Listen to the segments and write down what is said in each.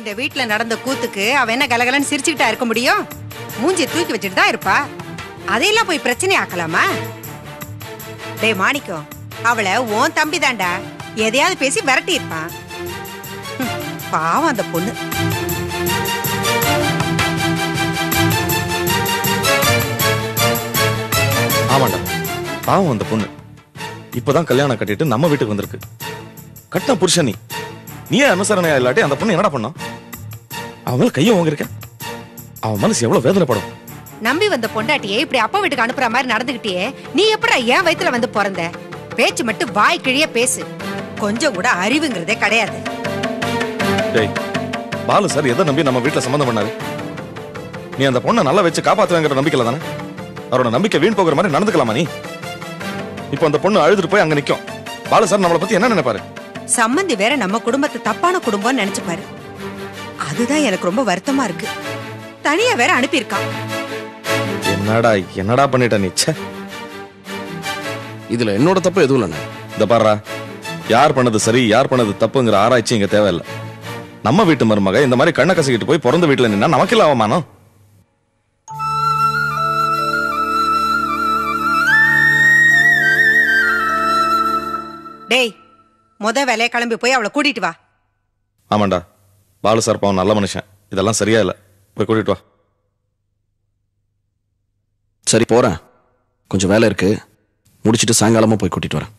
இந்த வீட்ல நடந்த கூத்துக்கு அவ என்ன கலகலன்னு சிரிச்சுக்கிட்டா இருக்க முடியும் மூஞ்சி தூக்கி வச்சுட்டு தான் இருப்பா அதையெல்லாம் போய் பிரச்சனை ஆக்கலாமா டேய் மாணிக்கம் அவளை உன் தம்பி தான்டா எதையாவது பேசி விரட்டி இருப்பான் ஹம், பாவம் அந்த பொண்ணு ஆமாண்டா பாவம் அந்த பொண்ணு இப்பதான் கல்யாணம் கட்டிட்டு நம்ம வீட்டுக்கு வந்திருக்கு கட்டின புருஷன் நீ நீயே அனுசரணையா இல்லாட்டி அந்த பொண்ணு என்னடா பண்ணா அவன் மேல கையை வாங்கிருக்க அவன் மனசு எவ்வளவு வேதனைப்படும் நம்பி வந்த பொண்டாட்டியை இப்படி அப்பா வீட்டுக்கு அனுப்புற மாதிரி நடந்துகிட்டியே நீ எப்படா ஏன் வயித்துல வந்து பிறந்த பேச்சு மட்டும் வாய் கிழிய பேசு கொஞ்சம் கூட அறிவுங்கிறதே கிடையாது டேய் பாலு சார் எதை நம்பி நம்ம வீட்டுல சம்மந்தம் பண்ணாரு நீ அந்த பொண்ணை நல்லா வச்சு காப்பாத்துவேங்கிற நம்பிக்கையில தானே அவரோட நம்பிக்கை வீண் போகிற மாதிரி நடந்துக்கலாமா நீ இப்போ அந்த பொண்ணு அழுதுட்டு போய் அங்க நிக்கும் பாலு சார் நம்மளை பத்தி என்ன நினைப்பாரு சம்மந்தி வேற நம்ம குடும்பத்தை தப்பான குடும்பம்னு நினைச்சு பாரு அதுதான் எனக்கு ரொம்ப வருத்தமா இருக்கு தனியா வேற அனுப்பியிருக்கான் என்னடா என்னடா பண்ணிட்ட நீ ச்சே இதுல என்னோட தப்பு எதுவும் இல்லைண்ணே இந்த பாருடா யார் பண்ணது சரி யார் பண்ணது தப்புங்கிற ஆராய்ச்சி இங்க தேவையில்லை நம்ம வீட்டு மருமக இந்த மாதிரி கண்ணை கசக்கிட்டு போய் பிறந்த வீட்டுல நின்னா நமக்கு இல்ல அவமானம் டேய் முத வேலையை கிளம்பி போய் அவளை கூட்டிட்டு வா ஆமாண்டா பாலு சார் பாவம் நல்ல மனுஷன் இதெல்லாம் சரியா இல்ல போய் கூட்டிட்டு வா சரி போறேன் கொஞ்சம் வேலை இருக்கு முடிச்சிட்டு சாயங்காலமா போய் கூட்டிட்டு வரேன்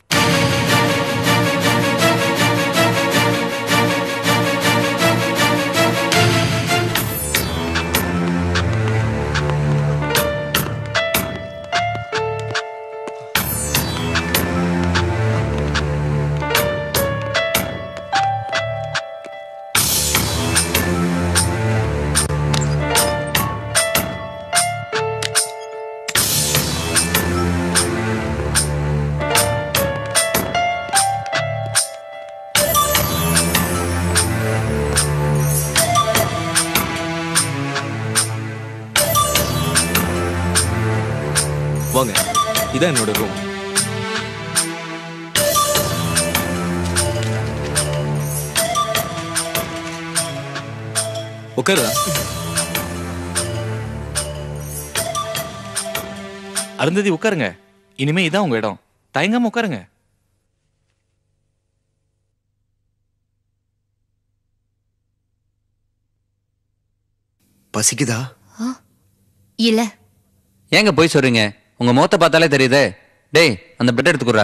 வாங்க இதான் என்னோட ரூம் உட்காருடா அருந்ததி உட்காருங்க இனிமே இதான் உங்க இடம் தயங்காம உட்காருங்க பசிக்குதா இல்ல ஏங்க போய் சொல்றீங்க உங்க முகத்தை பார்த்தாலே தெரியுதே டேய் அந்த பிரெட் எடுத்துக்குறா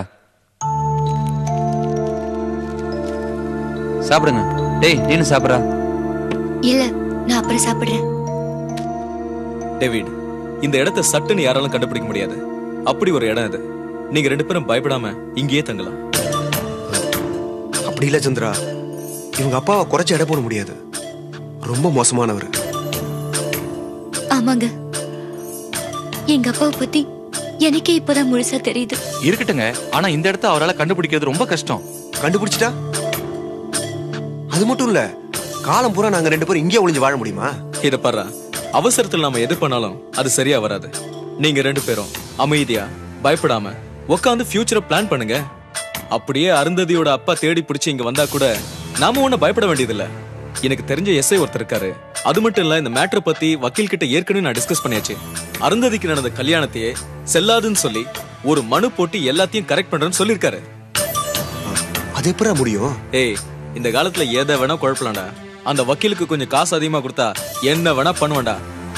சாப்பிடுங்க டேய் நீனு சாப்பிட்றா இல்ல நான் அப்புறம் சாப்பிடுறேன் டேவிட் இந்த இடத்த சட்டுன்னு யாராலும் கண்டுபிடிக்க முடியாது அப்படி ஒரு இடம் இது நீங்க ரெண்டு பேரும் பயப்படாம இங்கேயே தங்கலாம் அப்படி இல்ல சந்திரா இவங்க அப்பாவை குறைச்சு எடை போட முடியாது ரொம்ப மோசமானவர் ஆமாங்க எங்க அப்பாவை பத்தி எனக்கே இப்பதான் முழுசா தெரியுது இருக்கட்டுங்க ஆனா இந்த இடத்த அவரால் கண்டுபிடிக்கிறது ரொம்ப கஷ்டம் கண்டுபிடிச்சிட்டா அது மட்டும் இல்ல காலம் பூரா நாங்க ரெண்டு பேரும் இங்கே ஒளிஞ்சு வாழ முடியுமா இத பாரு அவசரத்துல நாம எது பண்ணாலும் அது சரியா வராது நீங்க ரெண்டு பேரும் அமைதியா பயப்படாம உட்காந்து ஃபியூச்சரை பிளான் பண்ணுங்க அப்படியே அருந்ததியோட அப்பா தேடி பிடிச்சு இங்க வந்தா கூட நாம ஒண்ணு பயப்பட வேண்டியதில்ல எனக்கு தெரிஞ்ச எஸ்ஐ ஒருத்தர் இருக்காரு அது மட்டும் இல்ல இந்த மேட்டரை பத்தி வக்கீல் கிட்ட ஏற்கனவே நான் டிஸ்கஸ் பண்ணியாச்சு அருந்ததிக்கு நடந்த கல்யாணத்தையே செல்லாதுன்னு சொல்லி ஒரு மனு போட்டு எல்லாத்தையும் கரெக்ட் பண்றேன்னு சொல்லியிருக்காரு அது எப்படா முடியும் ஏய் இந்த காலத்துல எதை வேணா குழப்பலாம்டா அந்த வக்கீலுக்கு கொஞ்சம் காசு அதிகமா கொடுத்தா என்ன வேணா பண்ணுவேன்டா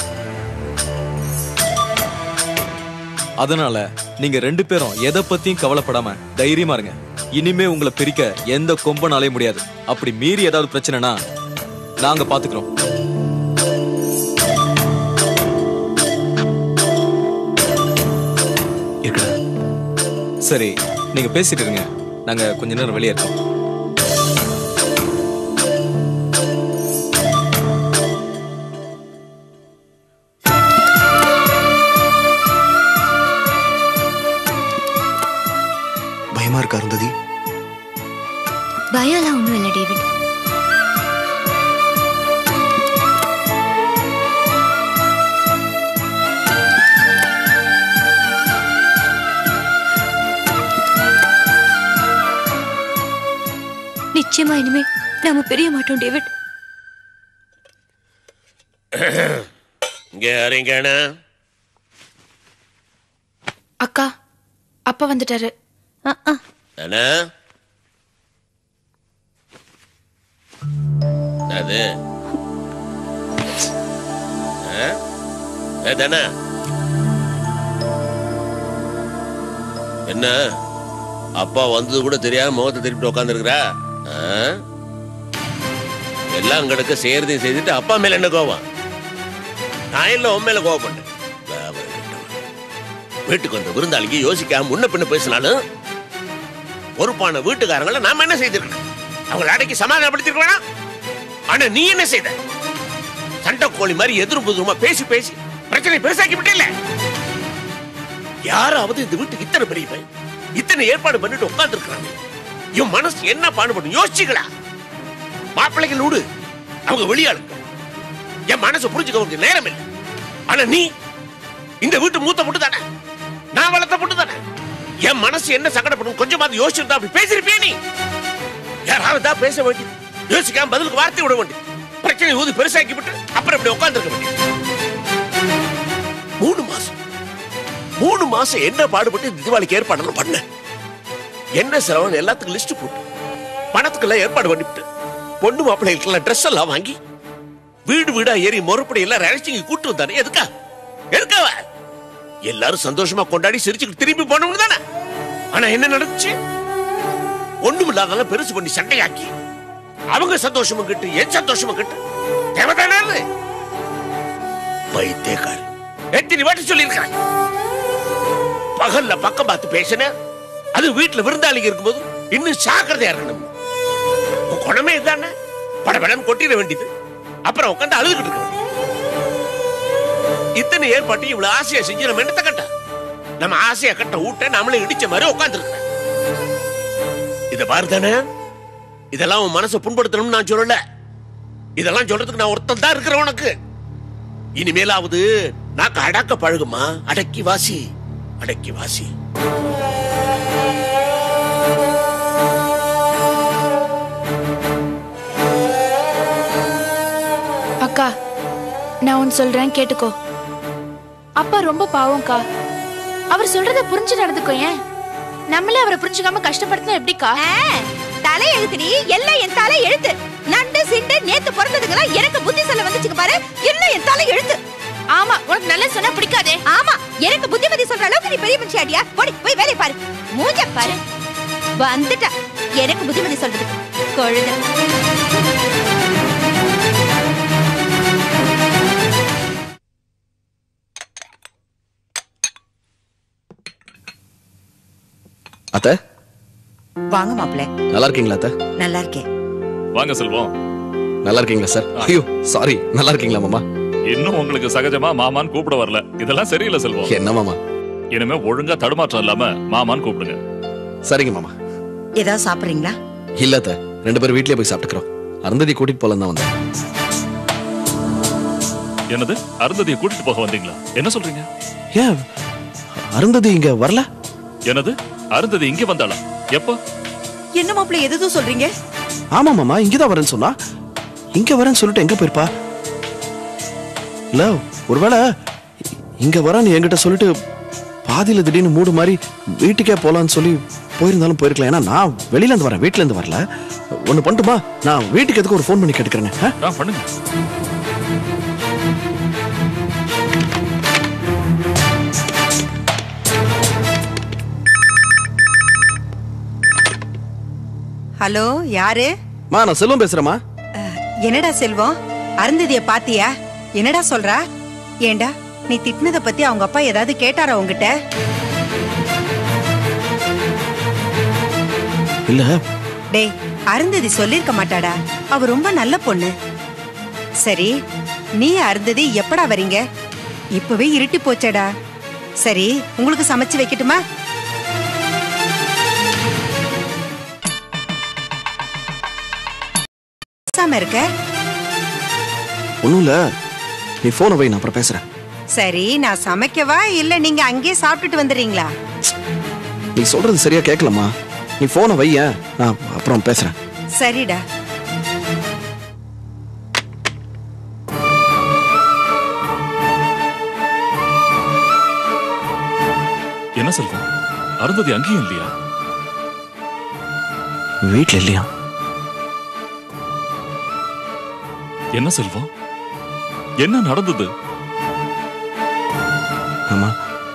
அதனால நீங்க ரெண்டு பேரும் எதை பத்தியும் கவலைப்படாம தைரியமா இருங்க இனிமே உங்களை பிரிக்க எந்த கொம்பனாலே முடியாது அப்படி மீறி ஏதாவது பிரச்சனைனா நாங்க பாத்துக்கிறோம் இருக்கடா சரி நீங்க பேசிட்டு இருங்க நாங்க கொஞ்ச நேரம் வெளியே இருக்கோம் பயமா இருக்கா அருந்ததி பயம்லாம் ஒண்ணும் இல்ல டேவிட் நிச்சயமா இனிமே நாம பிரிய மாட்டோம் டேவிட் இங்க யாரீங்கண்ணா அக்கா அப்பா வந்துட்டாரு அண்ணா அது தானே என்ன அப்பா வந்தது கூட தெரியாம முகத்தை திருப்பிட்டு உட்காந்துருக்குறா எல்லாம் கிடக்க செய்யறதையும் செய்துட்டு அப்பா மேல என்ன கோவம் நான் இல்ல உன் மேல கோவப்பட்டேன் வியாபாரம் கெட்டவன். வீட்டுக்கு வந்த விருந்தாளிக்கு யோசிக்காம முன்ன பின்ன பேசினாலும் பொறுப்பான வீட்டுக்காரங்களை நாம என்ன செய்திருக்கணும் அவங்களை அடக்கி சமாதானப்படுத்திருக்க வேணாம் ஆனா நீ என்ன செய்த சண்டை கோழி மாதிரி எதிரும் புதிருமா பேசி பேசி பிரச்சனை பெருசாக்கி விட்டே யாராவது இந்த வீட்டுக்கு இத்தனை பெரிய பையன், இத்தனை ஏற்பாடு பண்ணிட்டு உட்கார்ந்து இருக்காங்க இவன் மனசு என்ன பாடுபடும் யோசிச்சுங்களா மாப்பிள்ளைகள் விடு அவங்க வெளியாளுங்க என் மனசு புரிஞ்சுக்க உனக்கு நேரம் இல்லை ஆனா நீ இந்த வீட்டு மூத்த பொண்ணு தானே நான் வளர்த்த பொண்ணு தானே என் மனசு என்ன சங்கடப்படும் கொஞ்சமாவது யோசிச்சிருந்தா அப்படி பேசிருப்பியா நீ யாராவது தான் பேச வேண்டியது யோசிக்காம பதிலுக்கு வார்த்தை விட வேண்டியது பிரச்சனை ஊதி பெருசாக்கி விட்டு அப்புறம் இப்படி உட்கார்ந்துருக்க வேண்டியது மூணு மாசம் மூணு மாசம் என்ன பாடுபட்டு இந்த தீபாவளிக்கு ஏற்பாடெல்லாம் பண்ண என்ன செலவு எல்லாத்துக்கும் லிஸ்ட் போட்டு பணத்துக்கெல்லாம் ஏற்பாடு பண்ணிவிட்டு பொண்ணு மாப்பிள்ளைகளுக்கெல்லாம் ட்ரெஸ் எல்லாம் வாங்கி வீடு வீடா ஏறி முறைப்படி எல்லாம் ரசிச்சு கூட்டு வந்தானே எதுக்கா எதுக்காவ எல்லாரும் சந்தோஷமா கொண்டாடி சிரிச்சுட்டு திரும்பி போனவங்க தானே ஆனா என்ன நடந்துச்சு ஒண்ணும் இல்லாதெல்லாம் பெருசு பண்ணி சண்டையாக்கி அவங்க சந்தோஷமும் கிட்டு என் சந்தோஷமும் கிட்டு தேவைதானே அது? பைத்தியக்காரன் எத்தனை வாட்டி சொல்லியிருக்கிறேன் பகல்ல பக்கம் பார்த்து பேசின அது வீட்டுல விருந்தாளிங்க இருக்கும்போது இன்னும் ஜாக்கிரதையா இருக்கணும் உன் குணமே இதுதானே படபடன்னு கொட்டிட வேண்டியது அப்புறம் உட்காந்து அழுதுகிட்டு இருக்க வேண்டியது. இத்தனை ஏற்பாட்டையும் இவ்வளவு ஆசையா செஞ்சு நம்ம என்னத்த கட்ட நம்ம ஆசையா கட்ட ஊட்ட நம்மளே இடிச்ச மாதிரி உட்கார்ந்து இத பாரு தானே இதெல்லாம் உன் மனசை புண்படுத்தணும்னு நான் சொல்லல இதெல்லாம் சொல்றதுக்கு நான் ஒருத்தன் தான் இருக்கிறேன் உனக்கு இனிமேலாவது நாக்கு அடக்க பழகுமா அடக்கி வாசி அடக்கி வாசி அக்கா நான் ஒன்னு சொல்றேன் கேட்டுக்கோ அப்பா ரொம்ப பாவம்க்கா அவர் சொல்றத புரிஞ்சு நடந்துக்கோ ஏன் நம்மளே அவரை புரிஞ்சுக்காம கஷ்டப்படுத்தினா எப்படிக்கா தலை எழுத்துடி எல்லாம் என் தலை எழுத்து நண்டு சிண்டு நேத்து பிறந்ததுங்கெல்லாம் எனக்கு புத்தி சொல்ல வந்துச்சுங்க பாரு எல்லாம் என் தலை எழுத்து ஆமா உனக்கு நல்லா சொன்னா பிடிக்காதே ஆமா எனக்கு புத்திமதி சொல்ற அளவுக்கு நீ பெரிய மனுஷியாடியா போடி போய் வேலையை பாரு மூஞ்ச பாரு வந்துட்டா எனக்கு புத்திமதி சொல்றதுக்கு கொழுத அத்தை வாங்க மாப்பிள்ள நல்லா இருக்கீங்களா அத்தை நல்லா இருக்கேன் வாங்க செல்வம் நல்லா இருக்கீங்களா சார் ஐயோ சாரி நல்லா இருக்கீங்களா மாமா இன்னும் உங்களுக்கு சகஜமா மாமான்னு கூப்பிட வரல இதெல்லாம் சரியில்லை செல்வம் என்ன மாமா இனிமே ஒழுங்கா தடுமாற்றம் இல்லாம மாமான்னு கூப்பிடுங்க சரிங்க மாமா ஏதாவது சாப்பிடுறீங்களா இல்ல அத்தை ரெண்டு பேரும் வீட்லயே போய் சாப்பிட்டுக்கிறோம் அருந்ததி கூட்டிட்டு போலாம் தான் வந்தேன் என்னது அருந்ததியை கூட்டிட்டு போக வந்தீங்களா என்ன சொல்றீங்க ஏன் அருந்ததி இங்க வரல என்னது அருந்ததி இங்க வந்தாளா எப்போ என்ன மாப்பிள்ள எதுவும் சொல்றீங்க ஆமா மாமா இங்கதான் வரேன்னு சொன்னா இங்க வரேன்னு சொல்லிட்டு எங்க போயிருப்பா இல்ல ஒருவேளை இங்க வரேன்னு என்கிட்ட சொல்லிட்டு பாதியில திடீர்னு மூடு மாதிரி வீட்டுக்கே போலான்னு சொல்லி போயிருந்தாலும் போயிருக்கலாம் ஏன்னா நான் வெளியில இருந்து வரேன் வீட்டுல இருந்து வரல ஒண்ணு பண்ணட்டுமா நான் வீட்டுக்கு எதுக்கு ஒரு ஃபோன் பண்ணி கேட்டுக்கிறேன் ஆ? ஆ, பண்ணுங்க ஹலோ யாரு மா நான் செல்வம் பேசுறேம்மா என்னடா செல்வம் அருந்ததிய பாத்தியா என்னடா சொல்றா ஏண்டா நீ திட்டினத பத்தி அவங்க அப்பா ஏதாவது கேட்டாரா உங்ககிட்ட இல்ல டேய் அருந்ததி சொல்லிருக்க மாட்டாடா அவ ரொம்ப நல்ல பொண்ணு சரி நீ அருந்ததி எப்படா வரீங்க இப்பவே இருட்டி போச்சேடா சரி உங்களுக்கு சமைச்சு வைக்கட்டுமா பேசாம இருக்க ஒண்ணும் இல்ல நீ போனை வை நான் அப்புறம் பேசுறேன் சரி நான் சமைக்கவா இல்ல நீங்க அங்கேயே சாப்பிட்டுட்டு வந்துடுறீங்களா நீ சொல்றது சரியா கேட்கலம்மா நீ போனை வையேன் நான் அப்புறம் பேசுறேன் சரிடா என்ன செல்வம் அருந்ததி அங்கேயும் இல்லையா வீட்ல இல்லையா என்ன செல்வம் என்ன நடந்தது ஆமா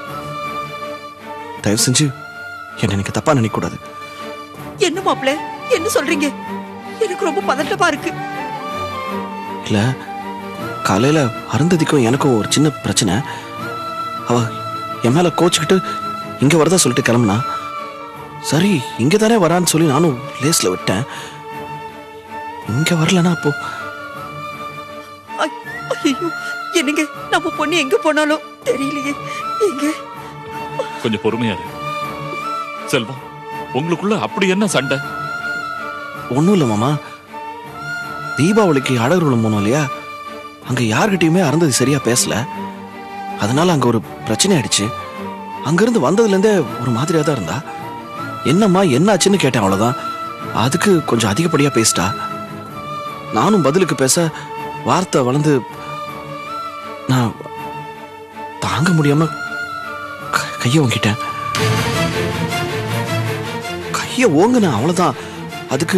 தயவு செஞ்சு என்ன நீங்க தப்பா நினைக்க கூடாது என்ன மாப்பிள்ள என்ன சொல்றீங்க எனக்கு ரொம்ப பதட்டமா இருக்கு இல்ல காலையில அருந்ததிக்கும் எனக்கும் ஒரு சின்ன பிரச்சனை அவ என் மேல கோச்சுக்கிட்டு இங்க வரதா சொல்லிட்டு கிளம்புனா சரி இங்க தானே வரான்னு சொல்லி நானும் லேஸ்ல விட்டேன் இங்க வரலனா அப்போ ஐயோ என்னங்க நம்ம பொண்ணு எங்க போனாலும் தெரியலையே எங்க கொஞ்சம் பொறுமையா இரு செல்வம் உங்களுக்குள்ள அப்படி என்ன சண்டை ஒண்ணும் இல்ல மாமா தீபாவளிக்கு அழகுருளம் போனோம் இல்லையா அங்க யார்கிட்டயுமே அருந்ததி சரியா பேசல அதனால அங்க ஒரு பிரச்சனை ஆயிடுச்சு அங்கிருந்து வந்ததுல இருந்தே ஒரு மாதிரியா தான் இருந்தா என்னம்மா என்னாச்சுன்னு கேட்டேன் அவ்வளவுதான் அதுக்கு கொஞ்சம் அதிகப்படியா பேசிட்டா நானும் பதிலுக்கு பேச வார்த்தை வளர்ந்து நான் தாங்க முடியாம க- கைய ஓங்கிட்டேன் கைய ஓங்குனேன் அவ்வளவுதான் அதுக்கு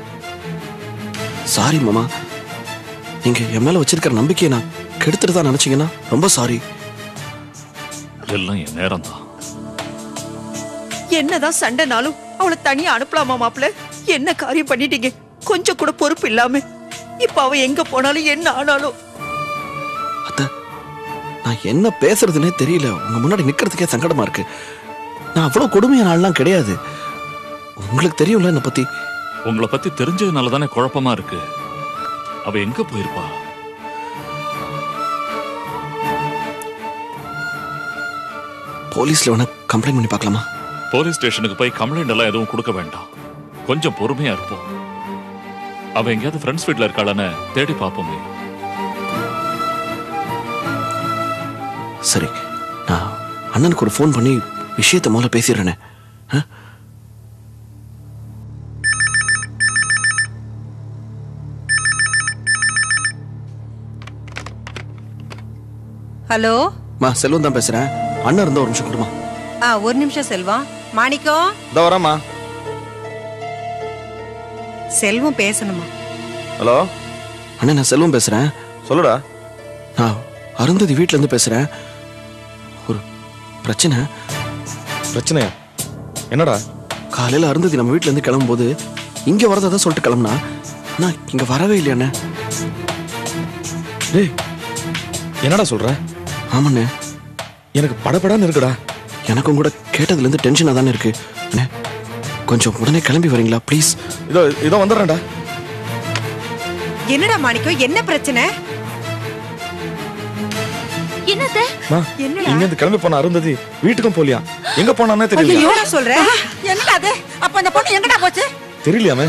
சாரி மாமா நீங்க என் மேல வச்சிருக்கிற நம்பிக்கையை நான் கெடுத்துட்டு தான் நினைச்சீங்கன்னா ரொம்ப சாரி எல்லாம் என் நேரம் தான் என்னதான் சண்டைனாலும் அவளை தனியா அனுப்பலாமா மாப்பிள்ள என்ன காரியம் பண்ணிட்டீங்க கொஞ்சம் கூட பொறுப்பு இல்லாம இப்ப அவ எங்க போனாலும் என்ன ஆனாலும் நான் என்ன பேசுறதுனே தெரியல உங்க முன்னாடி நிக்கிறதுக்கே சங்கடமா இருக்கு நான் அவ்வளவு கொடுமையான ஆள்லாம் கிடையாது உங்களுக்கு தெரியும்ல என்னை பத்தி உங்களை பத்தி தெரிஞ்சதுனால தானே குழப்பமா இருக்கு அவ எங்க போயிருப்பா போலீஸ்ல வேணா கம்ப்ளைண்ட் பண்ணி பார்க்கலாமா போலீஸ் ஸ்டேஷனுக்கு போய் கம்ப்ளைண்ட் எல்லாம் எதுவும் கொடுக்க வேண்டாம் கொஞ்சம் பொறுமையா இருப்போம் அவ எங்கேயாவது ஃப்ரெண்ட்ஸ் வீட்ல இருக்காளான்னு தேடி பார்ப்போமே சரி நான் அண்ணனுக்கு ஒரு ஃபோன் பண்ணி விஷயத்தை முதல்ல பேசிடுறேனே ஆ? ஹலோ மா செல்வம் தான் பேசுறேன் அண்ணன் இருந்தா ஒரு நிமிஷம் கொடுமா ஆ ஒரு நிமிஷம் செல்வம் மாணிக்கம் இந்த வரேம்மா செல்வம் பேசணுமா ஹலோ அண்ணன் நான் செல்வம் பேசுறேன் சொல்லுடா நான் அருந்ததி வீட்ல இருந்து பேசுறேன் ஒரு பிரச்சனை பிரச்சனையா என்னடா காலையில அருந்ததி நம்ம வீட்ல இருந்து கிளம்பும்போது இங்க வரதா தான் சொல்லிட்டு கிளம்புனா ஆனா இங்க வரவே இல்லையா அண்ணே டேய் என்னடா சொல்ற ஆமாண்ணே எனக்கு படபடன்னு இருக்குடா எனக்கும் கூட கேட்டதுல இருந்து டென்ஷனா தானே இருக்கு அண்ணே கொஞ்சம் உடனே கிளம்பி வரீங்களா ப்ளீஸ் இதோ இதோ வந்துடுறேன்டா என்னடா மாணிக்கம் என்ன பிரச்சனை என்னத்த மா இங்க இருந்து கிளம்பி போன அருந்ததி வீட்டுக்கும் போலியா எங்க போனானே தெரியல என்னடா சொல்ற என்னடா அது அப்ப அந்த பொண்ணு எங்கடா போச்சு தெரியலையாமே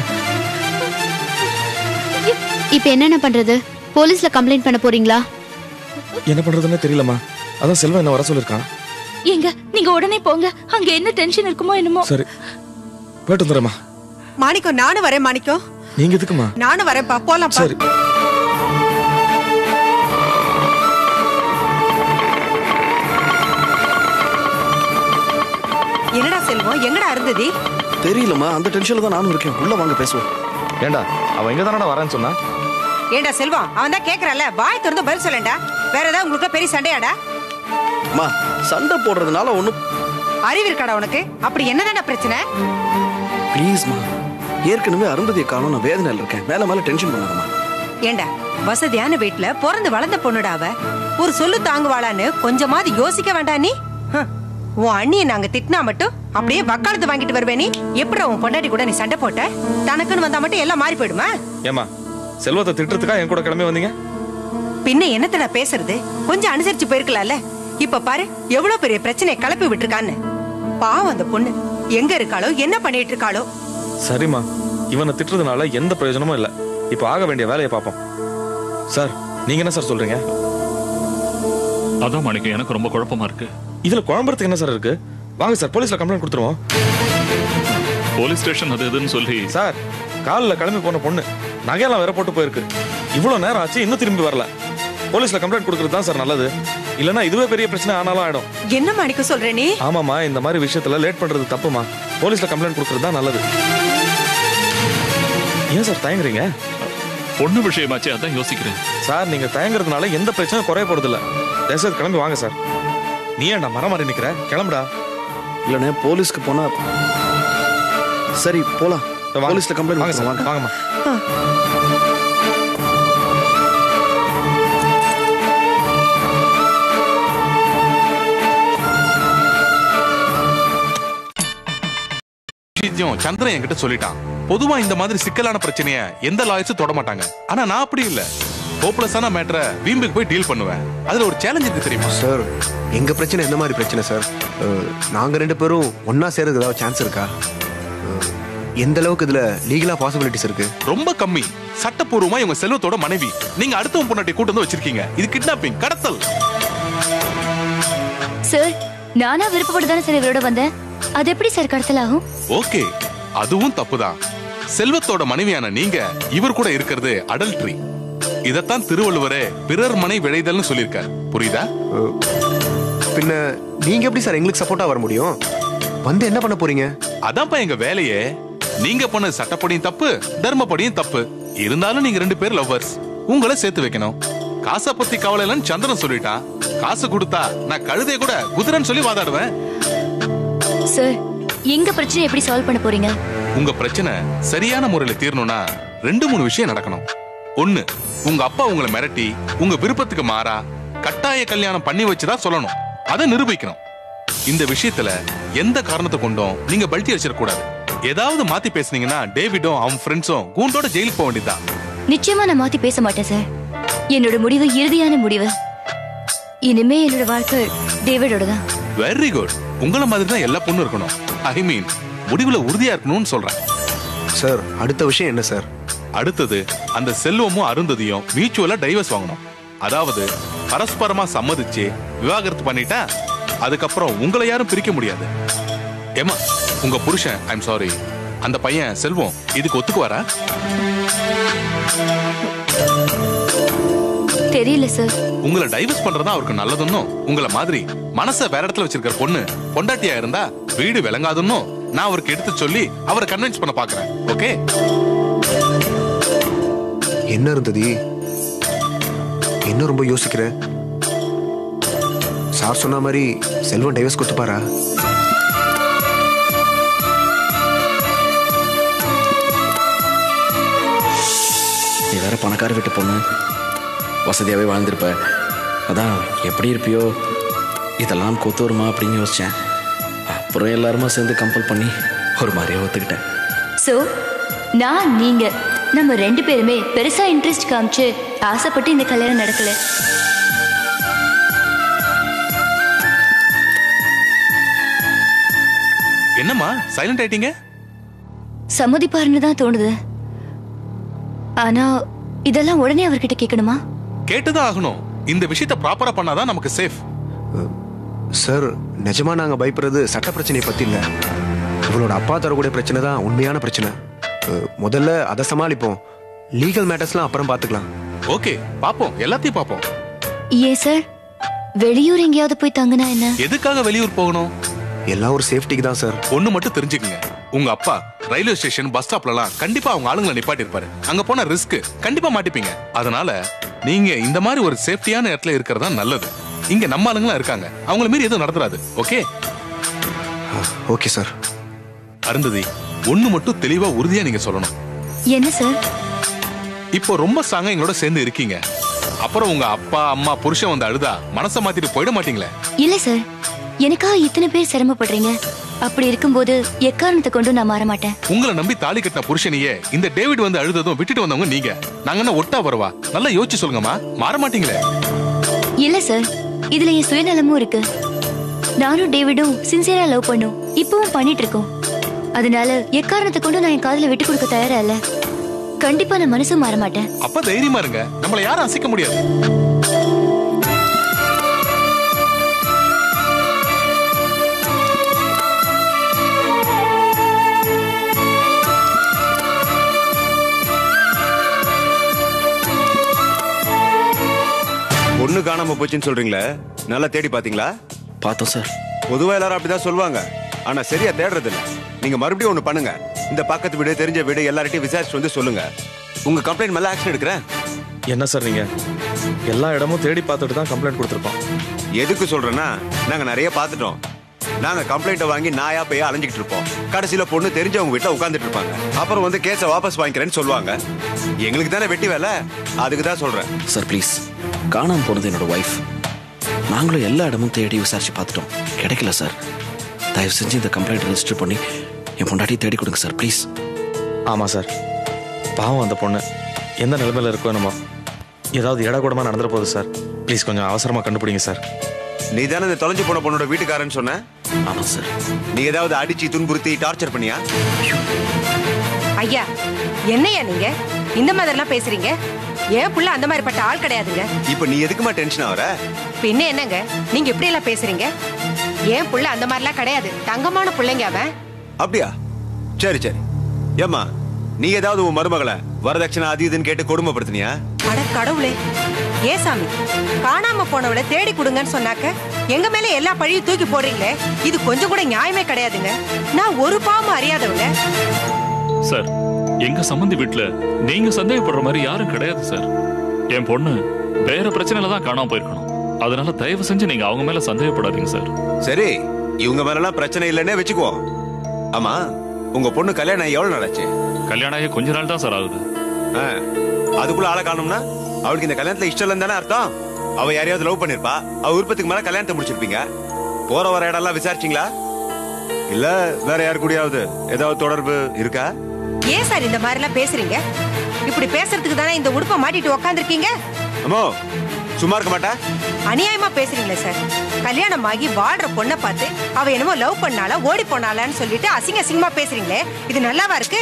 இப்ப என்னென்ன பண்றது போலீஸ்ல கம்ப்ளைண்ட் பண்ண போறீங்களா என்ன பண்றதுன்னே தெரியலம்மா அதான் செல்வம் என்ன வர சொல்லிருக்கான் எங்க நீங்க உடனே போங்க அங்க என்ன டென்ஷன் இருக்குமோ என்னமோ சரி போயிட்டு வந்துடுறேம்மா மாணிக்கம் நானும் வரேன் மாணிக்கம் நீங்க எதுக்குமா நானும் வரேன்ப்பா போலாம்ப்பா சரி என்னடா செல்வம் எங்கடா இருந்தது தெரியலம்மா அந்த டென்ஷன்ல தான் நானும் இருக்கேன் உள்ள வாங்க பேசுவோம் ஏண்டா அவன் இங்க தானடா வரேன்னு சொன்னா ஏண்டா செல்வம் அவன் தான் கேக்குறல்ல வாய் திறந்து பதில் சொல்லண்டா வேற ஏதாவது உங்களுக்கு பெரிய சண்டையாடா அம்மா சண்டை போடுறதுனால ஒன்றும் அறிவு இருக்காடா உனக்கு அப்படி என்னதான்டா பிரச்சனை ப்ளீஸ்மா ஏற்கனவே அருந்ததியை காணும் நான் வேதனையில் இருக்கேன் மேல மேல டென்ஷன் பண்ணாதம்மா ஏண்டா வசதியான வீட்டுல பிறந்து வளர்ந்த பொண்ணுடா அவ ஒரு சொல்லு தாங்குவாளான்னு கொஞ்சமாவது யோசிக்க வேண்டாம் நீ ஹம். உன் அண்ணியை நாங்க திட்டினா மட்டும் அப்படியே வக்காலத்து வாங்கிட்டு வருவே நீ எப்படிடா உன் பொண்டாட்டி கூட நீ சண்டை போட்ட தனக்குன்னு வந்தா மட்டும் எல்லாம் மாறி போயிடுமா ஏமா செல்வத்தை திட்டுறதுக்கா என் கூட கிளம்பி வந்தீங்க பின்ன என்னத்தடா பேசுறது கொஞ்சம் அனுசரிச்சு போயிருக்கலாம்ல இப்ப பாரு எவ்வளவு பெரிய பிரச்சனையை கிளப்பி விட்டுருக்கான்னு பாவம் அந்த பொண்ணு எங்க இருக்காளோ என்ன பண்ணிட்டு இருக்காளோ சரிம்மா இவனை திட்டுறதுனால எந்த பிரயோஜனமும் இல்ல இப்ப ஆக வேண்டிய வேலையை பார்ப்போம் சார் நீங்க என்ன சார் சொல்றீங்க அதான் மாணிக்கம் எனக்கு ரொம்ப குழப்பமா இருக்கு இதுல குழம்புறதுக்கு என்ன சார் இருக்கு வாங்க சார் போலீஸ்ல கம்ப்ளைண்ட் கொடுத்துருவோம் போலீஸ் ஸ்டேஷன் அது இதுன்னு சொல்லி சார் காலில் கிளம்பி போன பொண்ணு நகையெல்லாம் வேற போட்டு போயிருக்கு இவ்வளவு நேரம் ஆச்சு இன்னும் திரும்பி வரல போலீஸ்ல கம்ப்ளைண்ட் கொடுக்கறது தான் சார் நல்லது இல்லனா இதுவே பெரிய பிரச்சனை ஆனாலும் ஆயிடும் என்ன மாணிக்க சொல்ற நீ ஆமாமா இந்த மாதிரி விஷயத்துல லேட் பண்றது தப்புமா போலீஸ்ல கம்ப்ளைண்ட் கொடுக்கறது தான் நல்லது ஏன் சார் தயங்குறீங்க பொண்ணு விஷயமாச்சே அதான் யோசிக்கிறேன் சார் நீங்க தயங்குறதுனால எந்த பிரச்சனையும் குறைய போறது இல்ல தயவுசெய்து கிளம்பி வாங்க சார் நீ ஏன்டா மரம் மாறி நிக்கிற கிளம்புடா இல்லண்ணே போலீஸ்க்கு போனா சரி போலாம் வாங்க. போலீஸ்ல கம்ப்ளைண்ட் வாங்க சார் வாங்க வாங்கம்மா விஷயம் சந்திரன் என்கிட்ட சொல்லிட்டான் பொதுவா இந்த மாதிரி சிக்கலான பிரச்சனைய எந்த லாயர்ஸும் தொட மாட்டாங்க ஆனா நான் அப்படி இல்ல ஹோப்லெஸ்ஸான மேட்டரை வீம்புக்கு போய் டீல் பண்ணுவேன் அதுல ஒரு சேலஞ்ச் இருக்கு தெரியுமா சார் எங்க பிரச்சனை என்ன மாதிரி பிரச்சனை சார் அஹ், நாங்க ரெண்டு பேரும் ஒண்ணா சேர்றது ஏதாவது சான்ஸ் இருக்கா அஹ், எந்த அளவுக்கு இதுல லீகலா பாசிபிலிட்டிஸ் இருக்கு ரொம்ப கம்மி சட்டப்பூர்வமா இவங்க செல்வத்தோட மனைவி நீங்க அடுத்தவன் பொண்டாட்டி கூட்டு வந்து வச்சிருக்கீங்க இது கிட்னாப்பிங் கடத்தல் சார் நானா விருப்பப்பட்டு தானே சார் இவரோட வந்தேன் அது எப்படி சார் கடத்தல் ஆகும் ஓகே அதுவும் தப்புதான் செல்வத்தோட மனைவியான நீங்க இவர் கூட இருக்கிறது அடல்ட்ரி இதத்தான் திருவள்ளுவரே பிறர் மனை விளைதல்னு சொல்லியிருக்கார் புரியுதா பின்ன நீங்க எப்படி சார் எங்களுக்கு சப்போர்ட்டா வர முடியும் வந்து என்ன பண்ண போறீங்க அதான்ப்பா எங்க வேலையே நீங்க பண்ண சட்டப்படியும் தப்பு தர்மப்படியும் தப்பு இருந்தாலும் நீங்க ரெண்டு பேர் லவ்வர்ஸ் உங்களை சேர்த்து வைக்கணும் காசை பத்தி கவலை இல்லைன்னு சந்திரன் சொல்லிட்டான் காசு கொடுத்தா நான் கழுதைய கூட குதிரைன்னு சொல்லி வாதாடுவேன் சார் எங்க பிரச்சனை எப்படி சால்வ் பண்ண போறீங்க உங்க பிரச்சனை சரியான முறையில தீரணும்னா ரெண்டு மூணு விஷயம் நடக்கணும் ஒண்ணு உங்க அப்பா உங்களை மிரட்டி உங்க விருப்பத்துக்கு மாறா கட்டாய கல்யாணம் பண்ணி வச்சுதான் சொல்லணும் அதை நிரூபிக்கணும் இந்த விஷயத்துல எந்த காரணத்தை கொண்டும் நீங்க பல்ட்டி அடிச்சிடக்கூடாது ஏதாவது மாத்தி பேசுனீங்கன்னா டேவிடும் அவன் ஃப்ரெண்ட்ஸும் கூண்டோட ஜெயிலுக்கு போக வேண்டியதுதான் நிச்சயமா நான் மாத்தி பேச மாட்டேன் சார் என்னோட முடிவு இறுதியான முடிவு இனிமே என்னோட வாழ்க்கை டேவிடோட தான் வெரி குட் உங்களை மாதிரி தான் எல்லா பொண்ணும் இருக்கணும் ஐ மீன் முடிவுல உறுதியா இருக்கணும்னு சொல்றேன் சார் அடுத்த விஷயம் என்ன சார் அடுத்தது அந்த செல்வமும் அருந்ததியும் மியூச்சுவலா டைவர்ஸ் வாங்கணும் அதாவது பரஸ்பரமா சம்மதிச்சு விவாகரத்து பண்ணிட்டா அதுக்கப்புறம் உங்களை யாரும் பிரிக்க முடியாது ஏமா உங்க புருஷன் ஐம் சாரி அந்த பையன் செல்வம் இதுக்கு ஒத்துக்குவாரா தெரியல சார் உங்களை டைவர்ஸ் பண்றதா அவருக்கு நல்லதுன்னும் உங்களை மாதிரி மனச வேற இடத்துல வச்சிருக்கிற பொண்ணு பொண்டாட்டியா இருந்தா வீடு விளங்காதுன்னும் நான் அவருக்கு எடுத்து சொல்லி அவரை கன்வின்ஸ் பண்ண பாக்குறேன் ஓகே என்ன இருந்தது என்ன ரொம்ப யோசிக்கிற சார் சொன்ன மாதிரி செல்வம் டைவர்ஸ் கொடுத்துப்பாரா நீ வேற பணக்கார வீட்டு பொண்ணு வசதியாகவே வாழ்ந்திருப்ப அதான் எப்படி இருப்பியோ இதெல்லாம் கொத்து வருமா அப்படின்னு யோசிச்சேன் அப்புறம் எல்லாருமா சேர்ந்து கம்பல் பண்ணி ஒரு மாதிரியா ஒத்துக்கிட்டேன் சோ நான் நீங்க நம்ம ரெண்டு பேருமே பெருசா இன்ட்ரெஸ்ட் காமிச்சு ஆசைப்பட்டு இந்த கல்யாணம் நடக்கல என்னம்மா சைலண்ட் ஆயிட்டீங்க சம்மதிப்பாருன்னு தான் தோணுது ஆனா இதெல்லாம் உடனே அவர்கிட்ட கேட்கணுமா கேட்டுதான் ஆகணும் இந்த விஷயத்தை ப்ராப்பரா பண்ணாதான் நமக்கு சேஃப் சார் நிஜமா நாங்க பயப்படுறது சட்ட பிரச்சனையை பத்தி இல்ல இவளோட அப்பா தரக்கூடிய பிரச்சனை தான் உண்மையான பிரச்சனை அஹ், முதல்ல அதை சமாளிப்போம் லீகல் மேட்டர்ஸ்லாம் அப்புறம் பார்த்துக்கலாம் ஓகே பாப்போம் எல்லாத்தையும் பாப்போம் ஏன் சார் வெளியூர் எங்கேயாவது போய் தங்குனா என்ன எதுக்காக வெளியூர் போகணும் எல்லாம் ஒரு சேஃப்டிக்கு தான் சார் ஒண்ணு மட்டும் தெரிஞ்சுக்கங்க உங்க அப்பா ரயில்வே ஸ்டேஷன் பஸ் ஸ்டாப்லலாம் கண்டிப்பா அவங்க ஆளுங்களை நிப்பாட்டி இருப்பாரு அங்க போன ரிஸ்க் கண்டிப்பா மாட்டிப்பீங்க அதனால நீங்க இந்த மாதிரி ஒரு சேஃப்டியான இடத்துல இருக்கிறது தான் நல்லது இங்க நம்ம ஆளுங்களா இருக்காங்க அவங்கள மீறி எதுவும் நடந்துராது ஓகே ஓகே சார் அருந்ததி ஒண்ணு மட்டும் தெளிவா உறுதியா நீங்க சொல்லணும் என்ன சார் இப்போ ரொம்ப ஸ்ட்ராங்கா எங்களோட சேர்ந்து இருக்கீங்க அப்புறம் உங்க அப்பா அம்மா புருஷன் வந்து அழுதா மனசை மாத்திட்டு போயிட மாட்டீங்களே இல்ல சார் எனக்காக இத்தனை பேர் சிரமப்படுறீங்க அப்படி இருக்கும்போது எக்காரணத்தை கொண்டு நான் மாற மாட்டேன் உங்களை நம்பி தாலி கட்டின புருஷனையே இந்த டேவிட் வந்து அழுததும் விட்டுட்டு வந்தவங்க நீங்க நாங்க என்ன ஒட்டா வரவா நல்லா யோசிச்சு சொல்லுங்கம்மா மாற மாட்டீங்களே இல்ல சார் இதுல என் சுயநலமும் இருக்கு நானும் டேவிடும் சின்சியரா லவ் பண்ணோம் இப்பவும் பண்ணிட்டு இருக்கோம் அதனால எக்காரணத்தை கொண்டு நான் என் காதல விட்டு கொடுக்க தயாரா இல்ல கண்டிப்பா நான் மனசும் மாற மாட்டேன் அப்ப தைரியமா இருங்க நம்மள யாரும் அசைக்க முடியாது பொண்ணு காணாம போச்சுன்னு சொல்றீங்களே நல்லா தேடி பாத்தீங்களா பார்த்தோம் சார் பொதுவா எல்லாரும் அப்படிதான் சொல்லுவாங்க ஆனா சரியா தேடுறது இல்ல நீங்க மறுபடியும் ஒண்ணு பண்ணுங்க இந்த பக்கத்து வீடு தெரிஞ்ச வீடு எல்லார்ட்டையும் விசாரிச்சு வந்து சொல்லுங்க உங்க கம்ப்ளைண்ட் மேல ஆக்ஷன் எடுக்கிறேன் என்ன சார் நீங்க எல்லா இடமும் தேடி பார்த்துட்டு தான் கம்ப்ளைண்ட் கொடுத்துருக்கோம் எதுக்கு சொல்றேன்னா நாங்க நிறைய பார்த்துட்டோம் நாங்க கம்ப்ளைண்ட்டை வாங்கி நாயா போய் அலைஞ்சிக்கிட்டு இருப்போம் கடைசியில பொண்ணு தெரிஞ்சவங்க வீட்டுல உட்காந்துட்டு இருப்பாங்க அப்புறம் வந்து கேஸை வாபஸ் வாங்கிக்கிறேன்னு சொல்லுவாங்க எங்களுக்கு தானே வெட்டி வேலை அதுக்கு தான் சொல்றேன் சார் ப்ளீஸ் காணாம போனது என்னோட ஒய்ஃப் நாங்களும் எல்லா இடமும் தேடி விசாரிச்சு பார்த்துட்டோம் கிடைக்கல சார் தயவு செஞ்சு இந்த கம்ப்ளைண்ட் ரெஜிஸ்டர் பண்ணி என் பொண்டாட்டி தேடி கொடுங்க சார் ப்ளீஸ் ஆமா சார் பாவம் அந்த பொண்ணு எந்த நிலைமையில இருக்கோ என்னமோ ஏதாவது இடக்கூடமா நடந்துட போகுது சார் ப்ளீஸ் கொஞ்சம் அவசரமா கண்டுபிடிங்க சார் நீ தானே இந்த தொலைஞ்சு போன பொண்ணோட வீட்டுக்காரன்னு சொன்ன ஆமா சார் நீ ஏதாவது அடிச்சு துன்புறுத்தி டார்ச்சர் பண்ணியா ஐயா என்னையா நீங்க இந்த மாதிரிலாம் பேசுறீங்க ஏன் புள்ள அந்த மாதிரிப்பட்ட ஆள் கிடையாதுங்க இப்ப நீ எதுக்குமா டென்ஷன் ஆவற பின்ன என்னங்க நீங்க இப்படி எல்லாம் பேசுறீங்க ஏன் புள்ள அந்த மாதிரிலாம் கிடையாது தங்கமான புள்ளைங்க அவன் அப்படியா சரி சரி ஏம்மா நீ ஏதாவது உன் மருமகளை வரதட்சணை அது இதுன்னு கேட்டு கொடுமைப்படுத்தினியா அட கடவுளே ஏ சாமி காணாம போனவளை தேடி கொடுங்கன்னு சொன்னாக்க எங்க மேல எல்லா பழியும் தூக்கி போடுறீங்களே இது கொஞ்சம் கூட நியாயமே கிடையாதுங்க நான் ஒரு பாவம் அறியாதவங்க சார் எங்க சம்மந்தி வீட்டுல நீங்க சந்தேகப்படுற மாதிரி யாரும் கிடையாது சார் என் பொண்ணு வேற பிரச்சனையில தான் காணாம போயிருக்கணும் அதனால தயவு செஞ்சு நீங்க அவங்க மேல சந்தேகப்படாதீங்க சார் சரி இவங்க மேலலாம் பிரச்சனை இல்லைன்னே வச்சுக்குவோம் ஆமா உங்க பொண்ணு கல்யாணம் ஆகி எவ்வளவு நாளாச்சு கல்யாணம் ஆகி கொஞ்ச நாள் தான் சார் ஆகுது ஆ, அதுக்குள்ள ஆளை காணும்னா அவளுக்கு இந்த கல்யாணத்துல இஷ்டம் இல்லைன்னு தானே அர்த்தம் அவ யாரையாவது லவ் பண்ணிருப்பா அவ விருப்பத்துக்கு மேல கல்யாணத்தை முடிச்சிருப்பீங்க போற வர இடம்லாம் விசாரிச்சீங்களா இல்ல வேற யாரு கூடயாவது ஏதாவது தொடர்பு இருக்கா ஏன் சார் இந்த மாதிரி எல்லாம் பேசுறீங்க இப்படி பேசுறதுக்கு தானே இந்த உடுப்பை மாட்டிட்டு உக்காந்துருக்கீங்க அம்மோ சும்மா இருக்க மாட்டா அநியாயமா பேசுறீங்களே சார் கல்யாணம் ஆகி வாழ்ற பொண்ணை பார்த்து அவ என்னமோ லவ் பண்ணால ஓடி போனாலான்னு சொல்லிட்டு அசிங்க அசிங்கமா பேசுறீங்களே இது நல்லாவா இருக்கு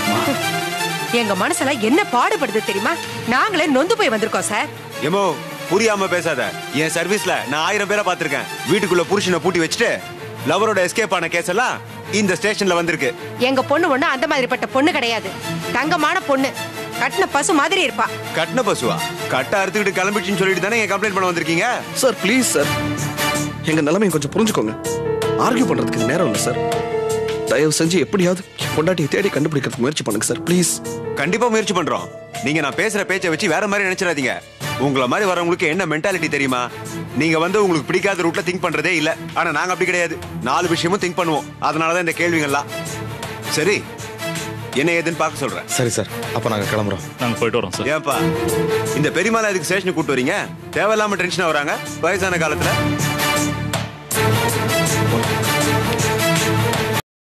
எங்க மனசெல்லாம் என்ன பாடுபடுது தெரியுமா நாங்களே நொந்து போய் வந்திருக்கோம் சார் ஏமோ புரியாம பேசாத என் சர்வீஸ்ல நான் ஆயிரம் பேரை பார்த்திருக்கேன் வீட்டுக்குள்ள புருஷனை பூட்டி வச்சுட்டு லவரோட எஸ்கேப் ஆன கேஸ் எல்லாம் இந்த ஸ்டேஷன்ல வந்திருக்கு எங்க பொண்ணு ஒண்ணு அந்த மாதிரிப்பட்ட பொண்ணு கிடையாது தங்கமான பொண்ணு கட்டின பசு மாதிரி இருப்பா கட்டின பசுவா கட்ட அறுத்துக்கிட்டு கிளம்பிடுச்சுன்னு சொல்லிட்டு தானே என் கம்ப்ளைண்ட் பண்ண வந்திருக்கீங்க சார் ப்ளீஸ் சார் எங்க நிலைமையை கொஞ்சம் புரிஞ்சுக்கோங்க ஆர்கியூ பண்றதுக்கு நேரம் இல்லை சார் தயவு செஞ்சு எப்படியாவது என் பொண்டாட்டியை தேடி கண்டுபிடிக்கிறதுக்கு முயற்சி பண்ணுங்க சார் ப்ளீஸ் கண்டிப்பா முயற்சி பண்றோம் நீங்க நான் பேசுற பேச்சை வச்சு வேற மாதிரி நினைச்சிடாதீங்க உங்களை மாதிரி வரவங்களுக்கு என்ன மென்டாலிட்டி தெரியுமா நீங்க வந்து உங்களுக்கு பிடிக்காத ரூட்ல திங்க் பண்றதே இல்ல ஆனா நாங்க அப்படி கிடையாது நாலு விஷயமும் திங்க் பண்ணுவோம் அதனாலதான் இந்த கேள்விகள்லாம் சரி என்ன ஏதுன்னு பார்க்க சொல்றேன் சரி சார் அப்ப நாங்க கிளம்புறோம் நாங்க போயிட்டு வரோம் சார் ஏன்பா இந்த பெரியமாலா இதுக்கு ஸ்டேஷனுக்கு கூட்டு வரீங்க தேவையில்லாம டென்ஷன் வராங்க வயசான காலத்துல